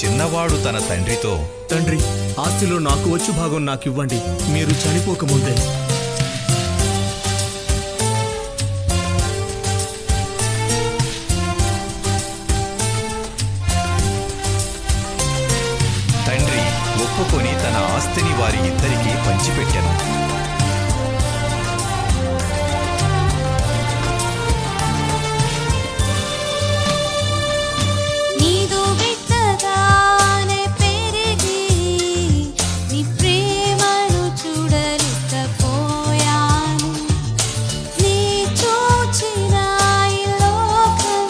చిన్నవాడు తన తండ్రితో తండ్రి ఆస్తిలో నాకు వచ్చు భాగం నాకు ఇవ్వండి మీరు చనిపోకముందే తండ్రి ఒప్పుకొని తన ఆస్తిని వారి ఇద్దరికీ పంచిపెట్టెను నీదు బిడ్డగానే పెరిగి నీ ప్రేమను చూడలేకపోయాను నీ చూచిన ఈ లోకం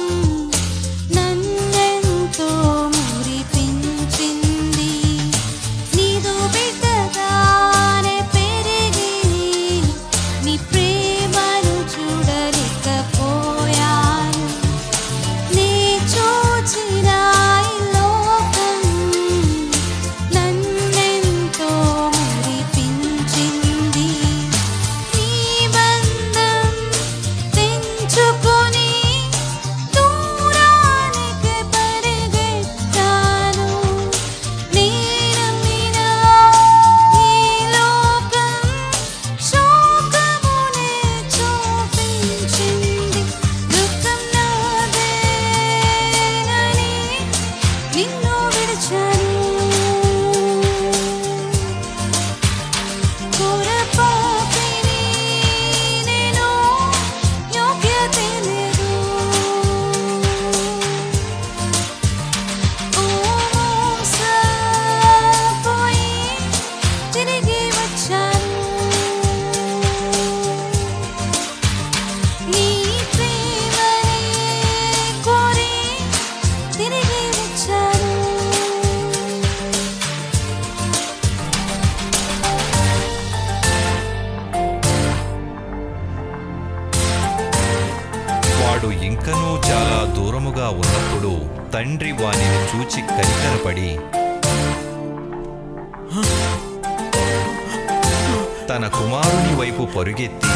నన్నెంతో మురిపించింది నీదు బిడ్డగానే పెరిగి నీ ప్రేమను చూడలేకపోయాను నీ చూచిన ఈ లోకం నన్నెంతో మురిపించింది నీ బంధం తెంచుకొని దూరానికి పరిగెత్తాను నేను వినా ఈ లోకం శోకమునే చూపించింది దుఃఖం నాదేనని నిన్ను విడిచాను ఘోర పాపిని నేను యోగ్యత లేదు ఓ మోసపోయి తిరిగి వచ్చాను నీ ప్రేమనే కోరి తిరిగి వచ్చాను వాడు ఇంకనూ చాలా దూరముగా ఉన్నప్పుడు తండ్రి వానిని చూచి కనికరపడి తన కుమారుని వైపు పరుగెత్తి